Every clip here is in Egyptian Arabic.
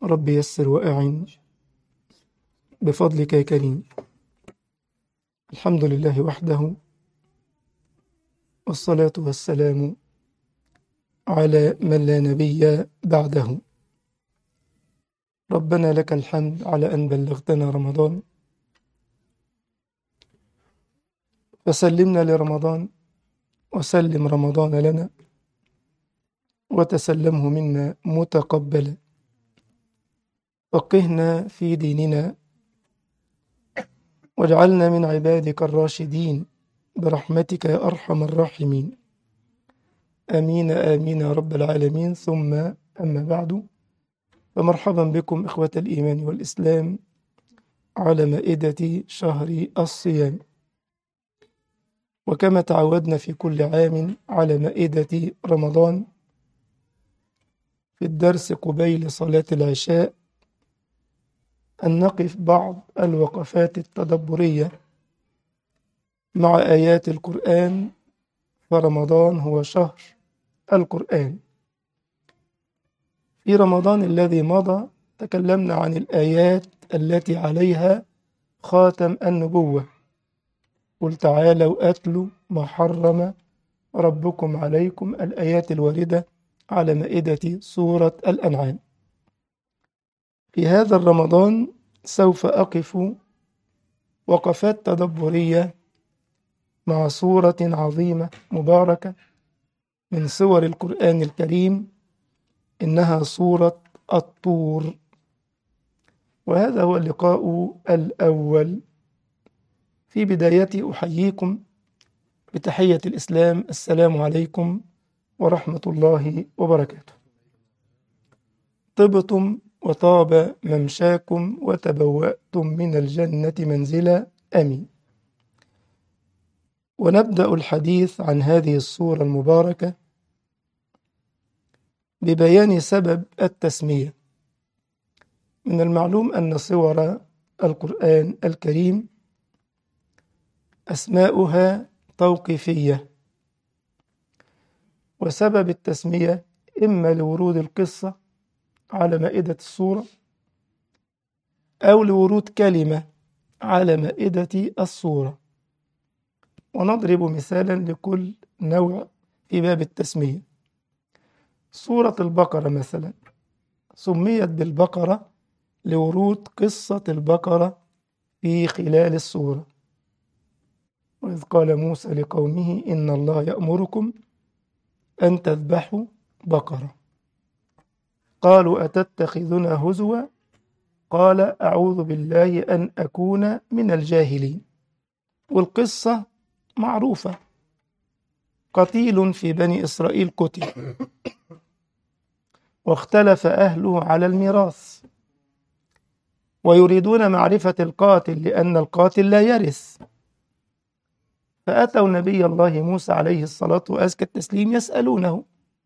رب يسر وأعن بفضلك يا كريم الحمد لله وحده والصلاة والسلام على من لا نبي بعده ربنا لك الحمد على أن بلغتنا رمضان فسلمنا لرمضان وسلم رمضان لنا وتسلمه منا متقبلا فقهنا في ديننا واجعلنا من عبادك الراشدين برحمتك يا أرحم الراحمين آمين آمين يا رب العالمين ثم أما بعد فمرحبا بكم إخوة الإيمان والإسلام على مائدة شهر الصيام وكما تعودنا في كل عام على مائدة رمضان في الدرس قبيل صلاة العشاء أن نقف بعض الوقفات التدبرية مع آيات القرآن فرمضان هو شهر القرآن في رمضان الذي مضى تكلمنا عن الآيات التي عليها خاتم النبوة قل تعالوا أتلوا ما حرم ربكم عليكم الآيات الواردة على مائدة سورة الأنعام في هذا الرمضان سوف أقف وقفات تدبرية مع سورة عظيمة مباركة من سور القرآن الكريم إنها سورة الطور وهذا هو اللقاء الأول في بدايته أحييكم بتحية الإسلام السلام عليكم ورحمة الله وبركاته طبتم وطاب ممشاكم وتبوأتم من الجنة منزلا آمين ونبدأ الحديث عن هذه الصورة المباركة ببيان سبب التسمية من المعلوم أن صور القرآن الكريم أسماؤها توقيفية وسبب التسمية إما لورود القصة على مائدة الصورة أو لورود كلمة على مائدة الصورة ونضرب مثالا لكل نوع في باب التسمية سورة البقرة مثلا سميت بالبقرة لورود قصة البقرة في خلال السورة وإذ قال موسى لقومه إن الله يأمركم أن تذبحوا بقرة قالوا أتتخذنا هزوا قال أعوذ بالله أن أكون من الجاهلين والقصة معروفة قتيل في بني إسرائيل قتل واختلف أهله على الميراث ويريدون معرفة القاتل لأن القاتل لا يرث فأتوا نبي الله موسى عليه الصلاة وأزكى التسليم يسألونه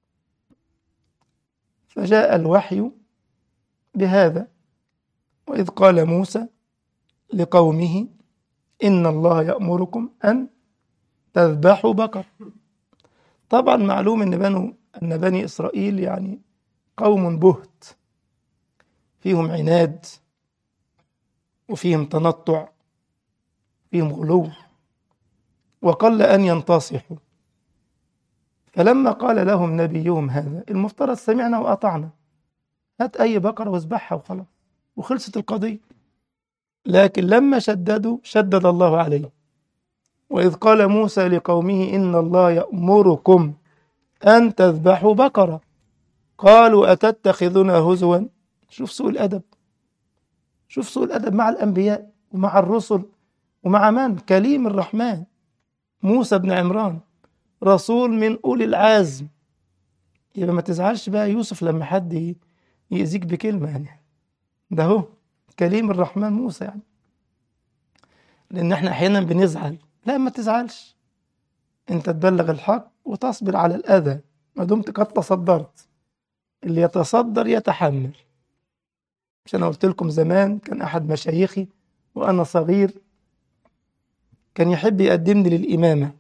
فجاء الوحي بهذا وإذ قال موسى لقومه إن الله يأمركم أن تذبحوا بقر طبعا معلوم أن بنو أن بني إسرائيل يعني قوم بهت فيهم عناد وفيهم تنطع فيهم غلو وقل أن ينتصحوا فلما قال لهم نبيهم هذا المفترض سمعنا وأطعنا هات أي بقرة واذبحها وخلاص وخلصت القضية لكن لما شددوا شدد الله عليه وإذ قال موسى لقومه إن الله يأمركم أن تذبحوا بقرة قالوا أتتخذنا هزوا شوف سوء الأدب شوف سوء الأدب مع الأنبياء ومع الرسل ومع من كليم الرحمن موسى بن عمران رسول من أولي العزم يبقى ما تزعلش بقى يوسف لما حد يأذيك بكلمة يعني ده هو كليم الرحمن موسى يعني لأن احنا أحيانا بنزعل لا ما تزعلش أنت تبلغ الحق وتصبر على الأذى ما دمت قد تصدرت اللي يتصدر يتحمل مش أنا قلت لكم زمان كان أحد مشايخي وأنا صغير كان يحب يقدمني للإمامة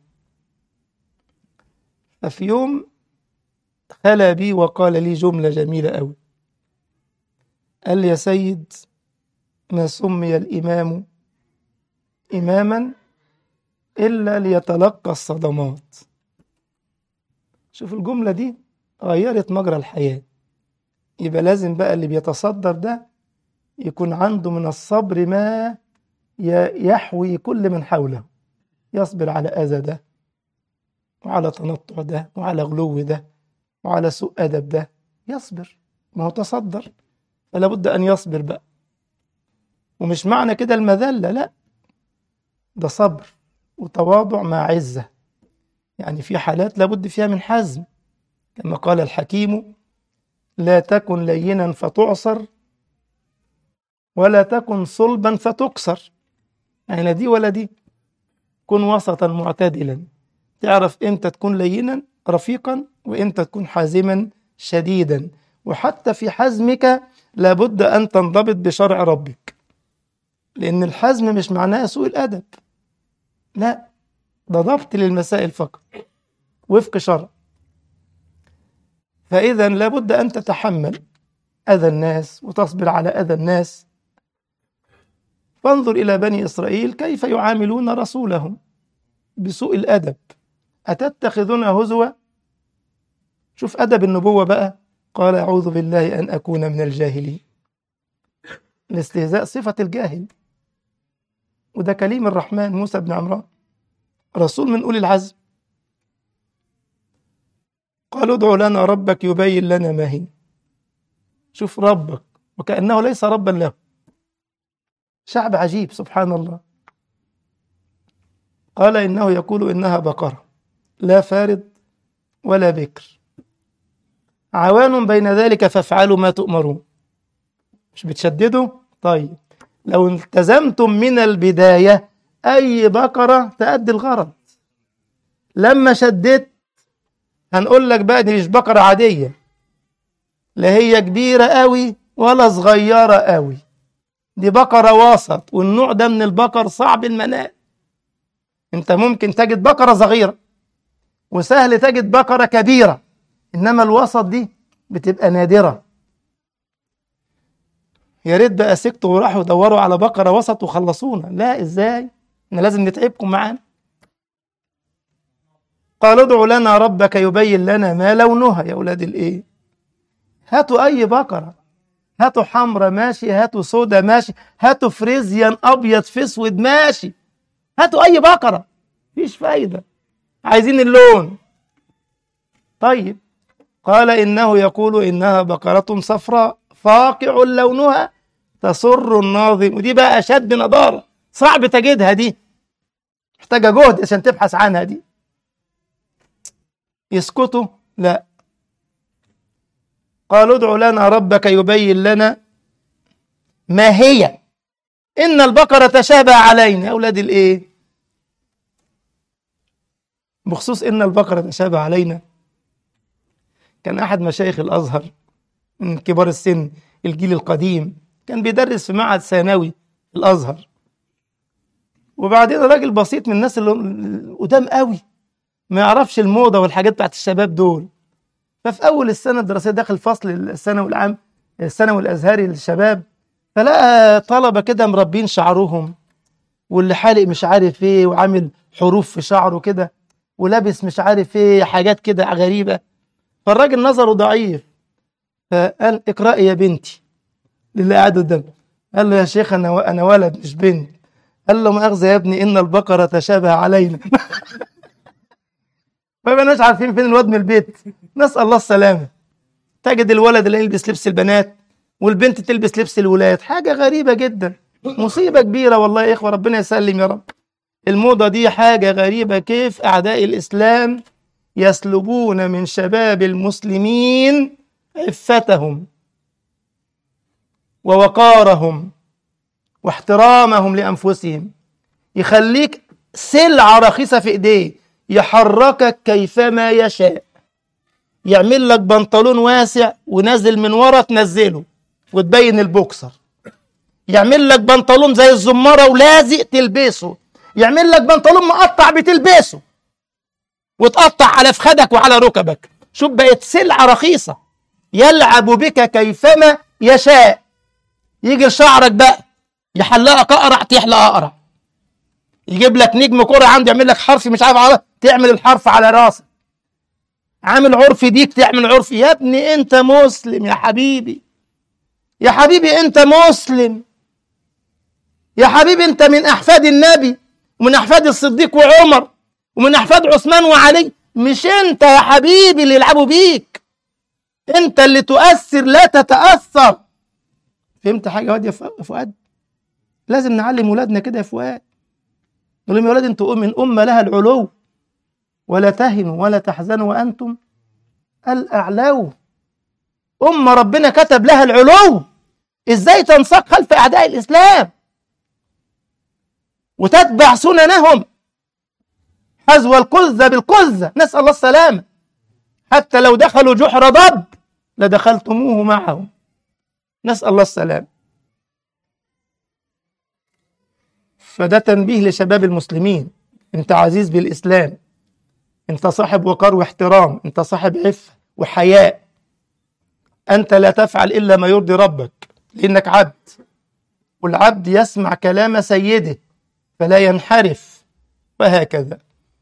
ففي يوم خلى بي وقال لي جملة جميلة أوي قال لي يا سيد ما سمي الإمام إماما إلا ليتلقى الصدمات شوف الجملة دي غيرت مجرى الحياة يبقى لازم بقى اللي بيتصدر ده يكون عنده من الصبر ما يحوي كل من حوله يصبر على أذى ده وعلى تنطع ده وعلى غلو ده وعلى سوء أدب ده يصبر ما هو تصدر فلا بد أن يصبر بقى ومش معنى كده المذلة لا ده صبر وتواضع مع عزة يعني في حالات لابد فيها من حزم كما قال الحكيم لا تكن لينا فتعصر ولا تكن صلبا فتكسر يعني لا دي ولا دي كن وسطا معتدلا تعرف امتى تكون لينا رفيقا وامتى تكون حازما شديدا وحتى في حزمك لابد ان تنضبط بشرع ربك لان الحزم مش معناه سوء الادب لا ده ضبط للمسائل فقط وفق شرع فاذا لابد ان تتحمل اذى الناس وتصبر على اذى الناس فانظر الى بني اسرائيل كيف يعاملون رسولهم بسوء الادب اتتخذون هزوا شوف ادب النبوه بقى قال اعوذ بالله ان اكون من الجاهلين الاستهزاء صفه الجاهل وده كليم الرحمن موسى بن عمران رسول من اولي العزم قالوا ادع لنا ربك يبين لنا ما هي شوف ربك وكانه ليس ربا له شعب عجيب سبحان الله قال إنه يقول إنها بقرة لا فارض ولا بكر عوان بين ذلك فافعلوا ما تؤمرون مش بتشددوا طيب لو التزمتم من البداية أي بقرة تأدي الغرض لما شددت هنقول لك بقى دي مش بقرة عادية لا هي كبيرة قوي ولا صغيرة قوي دي بقرة وسط والنوع ده من البقر صعب المنال انت ممكن تجد بقرة صغيرة وسهل تجد بقرة كبيرة انما الوسط دي بتبقى نادرة يا ريت بقى سكتوا وراحوا يدوروا على بقرة وسط وخلصونا لا ازاي احنا لازم نتعبكم معانا قالوا ادعوا لنا ربك يبين لنا ما لونها يا اولاد الايه هاتوا اي بقره هاتوا حمرا ماشي هاتوا سودا ماشي هاتوا فريزيان ابيض في اسود ماشي هاتوا اي بقره مفيش فايده عايزين اللون طيب قال انه يقول انها بقره صفراء فاقع لونها تسر الناظم ودي بقى اشد نضاره صعب تجدها دي محتاجه جهد عشان تبحث عنها دي يسكتوا لا قالوا ادع لنا ربك يبين لنا ما هي إن البقرة تشابه علينا يا أولاد الإيه بخصوص إن البقرة تشابه علينا كان أحد مشايخ الأزهر من كبار السن الجيل القديم كان بيدرس في معهد ثانوي الأزهر وبعدين راجل بسيط من الناس اللي قدام قوي ما يعرفش الموضة والحاجات بتاعت الشباب دول ففي اول السنه الدراسيه داخل فصل الثانوي العام الثانوي الازهري للشباب فلقى طلبه كده مربين شعرهم واللي حالق مش عارف ايه وعامل حروف في شعره كده ولابس مش عارف ايه حاجات كده غريبه فالراجل نظره ضعيف فقال اقرأي يا بنتي للي قاعد قدامه قال له يا شيخ انا انا ولد مش بنت قال له مؤاخذه يا ابني ان البقره تشابه علينا ما بقناش عارفين فين الواد من البيت نسأل الله السلامة تجد الولد اللي يلبس لبس البنات والبنت تلبس لبس الولاد حاجة غريبة جدا مصيبة كبيرة والله يا إخوة ربنا يسلم يا رب الموضة دي حاجة غريبة كيف أعداء الإسلام يسلبون من شباب المسلمين عفتهم ووقارهم واحترامهم لأنفسهم يخليك سلعة رخيصة في إيديه يحركك كيفما يشاء يعمل لك بنطلون واسع ونازل من ورا تنزله وتبين البوكسر يعمل لك بنطلون زي الزمارة ولازق تلبسه يعمل لك بنطلون مقطع بتلبسه وتقطع على فخدك وعلى ركبك شوف بقت سلعة رخيصة يلعب بك كيفما يشاء يجي لشعرك بقى يحلقك اقرع تحلق اقرع يجيب لك نجم كرة عنده يعمل لك حرف مش عارف على تعمل الحرف على راسك عامل عرف ديك تعمل عرف يا ابني انت مسلم يا حبيبي يا حبيبي انت مسلم يا حبيبي انت من احفاد النبي ومن احفاد الصديق وعمر ومن احفاد عثمان وعلي مش انت يا حبيبي اللي يلعبوا بيك انت اللي تؤثر لا تتاثر فهمت حاجه يا واد يا فؤاد لازم نعلم ولادنا كده يا فؤاد نقول لهم يا ولاد انتوا من امه لها العلو ولا تهنوا ولا تحزنوا وانتم الاعلو امه ربنا كتب لها العلو ازاي تنساق خلف اعداء الاسلام وتتبع سننهم حذو القذة بالقذة نسأل الله السلامة حتى لو دخلوا جحر ضب لدخلتموه معهم نسأل الله السلامة فده تنبيه لشباب المسلمين انت عزيز بالإسلام انت صاحب وقار واحترام انت صاحب عفة وحياء أنت لا تفعل إلا ما يرضي ربك لأنك عبد والعبد يسمع كلام سيده فلا ينحرف وهكذا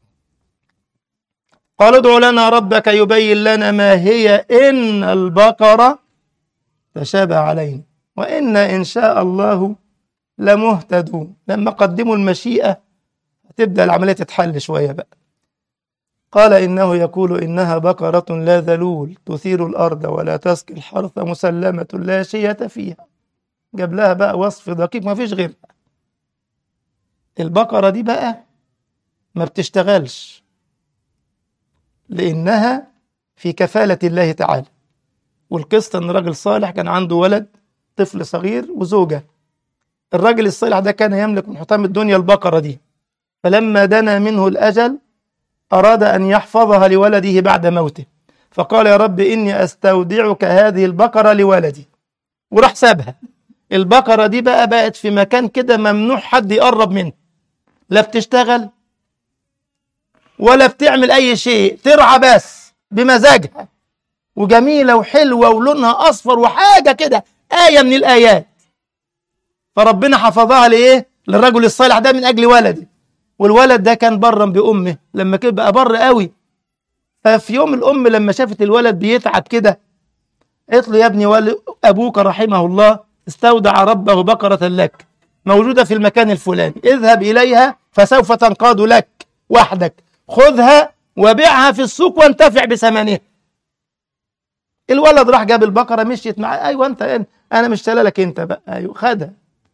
قال ادع لنا ربك يبين لنا ما هي إن البقرة تشابه علينا وإن إن شاء الله لمهتدون لما قدموا المشيئة تبدأ العملية تتحل شوية بقى قال إنه يقول إنها بقرة لا ذلول تثير الأرض ولا تسقي الحرث مسلمة لا شية فيها جاب لها بقى وصف دقيق ما فيش غيرها البقرة دي بقى ما بتشتغلش لأنها في كفالة الله تعالى والقصة إن راجل صالح كان عنده ولد طفل صغير وزوجة الراجل الصالح ده كان يملك من حطام الدنيا البقرة دي فلما دنا منه الأجل أراد أن يحفظها لولده بعد موته فقال يا رب إني أستودعك هذه البقرة لولدي وراح سابها البقرة دي بقى بقت في مكان كده ممنوع حد يقرب منه لا بتشتغل ولا بتعمل أي شيء ترعى بس بمزاجها وجميلة وحلوة ولونها أصفر وحاجة كده آية من الآيات فربنا حفظها لإيه؟ للرجل الصالح ده من أجل ولدي والولد ده كان برا بأمه لما كده بقى بر قوي ففي يوم الأم لما شافت الولد بيتعب كده قالت له يا ابني ول- أبوك رحمه الله استودع ربه بقرة لك موجودة في المكان الفلاني اذهب إليها فسوف تنقاد لك وحدك خذها وبيعها في السوق وانتفع بثمنها الولد راح جاب البقرة مشيت معاه أيوة أنت أنا مش لك أنت بقى أيوة خدها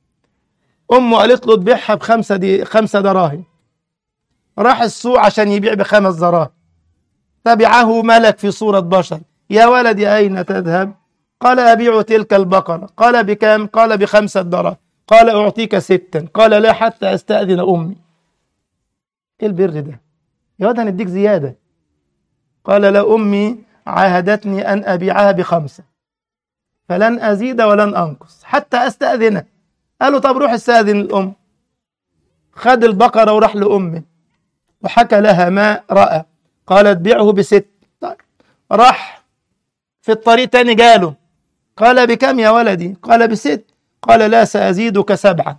أمه قالت له تبيعها بخمسة دي خمسة دراهم راح السوق عشان يبيع بخمس دراهم تبعه ملك في صورة بشر يا ولدي أين تذهب قال أبيع تلك البقرة قال بكم قال بخمسة دراهم قال أعطيك ستا قال لا حتى أستأذن أمي إيه البر ده يا ولد هنديك زيادة قال لا أمي عاهدتني أن أبيعها بخمسة فلن أزيد ولن أنقص حتى أستأذنه قالوا طب روح استأذن الأم خد البقرة وراح لأمه وحكى لها ما رأى قالت بيعه بست طيب. راح في الطريق تاني جاله قال بكم يا ولدي قال بست قال لا سأزيدك سبعة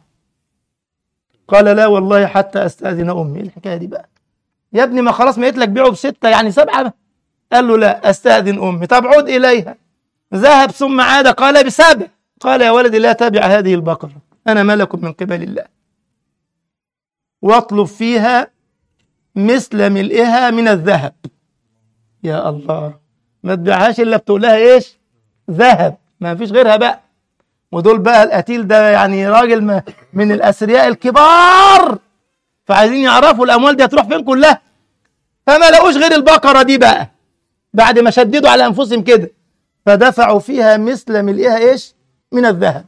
قال لا والله حتى أستأذن أمي إيه الحكاية دي بقى يا ابني ما خلاص ما قلت لك بيعه بستة يعني سبعة قال له لا أستأذن أمي طب عود إليها ذهب ثم عاد قال بسبع قال يا ولدي لا تبع هذه البقرة أنا ملك من قبل الله واطلب فيها مثل ملئها من الذهب يا الله ما تبيعهاش إلا بتقول لها إيش ذهب ما فيش غيرها بقى ودول بقى القتيل ده يعني راجل ما- من الأثرياء الكبار فعايزين يعرفوا الأموال دي هتروح فين كلها فما لقوش غير البقرة دي بقى بعد ما شددوا على أنفسهم كده فدفعوا فيها مثل ملئها إيش من الذهب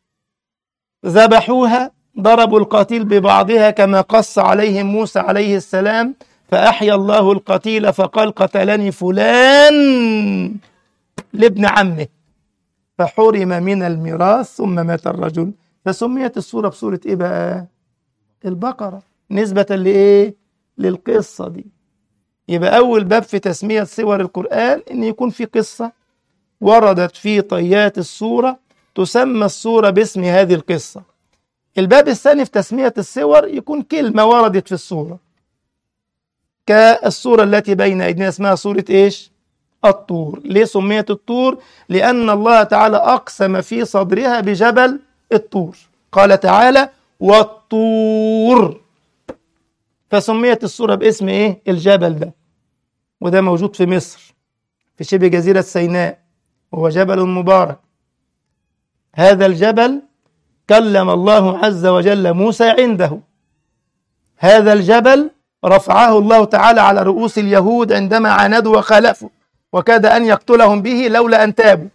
ذبحوها ضربوا القتيل ببعضها كما قص عليهم موسى عليه السلام فأحيا الله القتيل فقال قتلني فلان لابن عمه فحرم من الميراث ثم مات الرجل فسميت السورة بسورة إيه بقى؟ البقرة نسبة لإيه؟ للقصة دي يبقى أول باب في تسمية سور القرآن إن يكون في قصة وردت في طيات السورة تسمى السورة باسم هذه القصة الباب الثاني في تسمية السور يكون كلمة وردت في السورة كالسورة التي بين أيدينا اسمها سورة إيش؟ الطور ليه سميت الطور؟ لأن الله تعالى أقسم في صدرها بجبل الطور قال تعالى والطور فسميت السورة باسم إيه؟ الجبل ده وده موجود في مصر في شبه جزيرة سيناء وهو جبل مبارك هذا الجبل كلم الله عز وجل موسى عنده هذا الجبل رفعه الله تعالى على رؤوس اليهود عندما عاندوا وخالفوا وكاد أن يقتلهم به لولا أن تابوا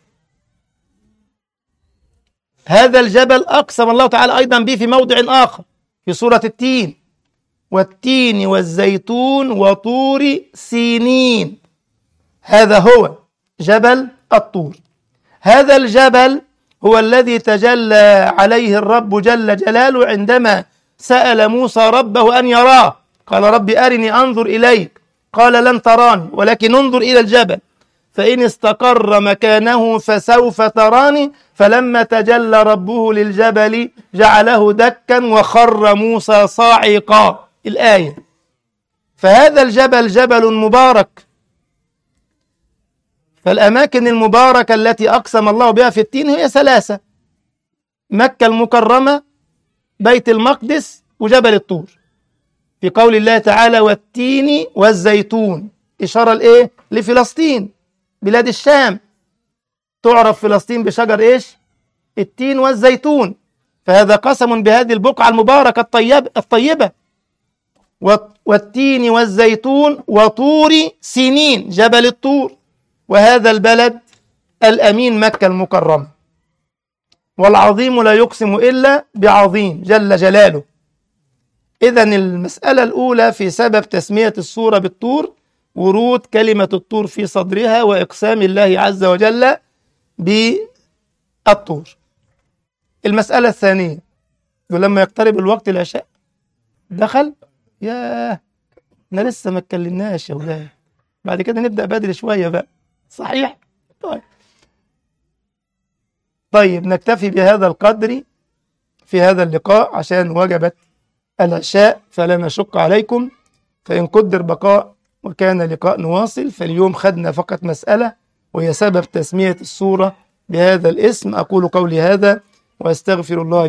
هذا الجبل أقسم الله تعالى أيضا به في موضع آخر في سورة التين والتين والزيتون وطور سينين هذا هو جبل الطور هذا الجبل هو الذي تجلى عليه الرب جل جلاله عندما سأل موسى ربه أن يراه قال رب أرني أنظر إليك قال لن تراني ولكن انظر إلى الجبل فإن استقر مكانه فسوف تراني فلما تجلى ربه للجبل جعله دكا وخر موسى صاعقا الآية فهذا الجبل جبل مبارك فالأماكن المباركة التي أقسم الله بها في التين هي ثلاثة مكة المكرمة بيت المقدس وجبل الطور في قول الله تعالى والتين والزيتون إشارة لإيه؟ لفلسطين بلاد الشام تعرف فلسطين بشجر إيش؟ التين والزيتون فهذا قسم بهذه البقعة المباركة الطيب الطيبة والتين والزيتون وطور سنين جبل الطور وهذا البلد الأمين مكة المكرمة والعظيم لا يقسم إلا بعظيم جل جلاله إذا المسألة الأولى في سبب تسمية السورة بالطور ورود كلمة الطور في صدرها وإقسام الله عز وجل بالطور المسألة الثانية ولما يقترب الوقت العشاء دخل ياه احنا لسه ما اتكلمناش يا ولاد بعد كده نبدأ بدري شوية بقى صحيح طيب طيب نكتفي بهذا القدر في هذا اللقاء عشان وجبت العشاء فلا نشق عليكم فإن قدر بقاء وكان لقاء نواصل فاليوم خدنا فقط مسألة وهي سبب تسمية السورة بهذا الاسم أقول قولي هذا وأستغفر الله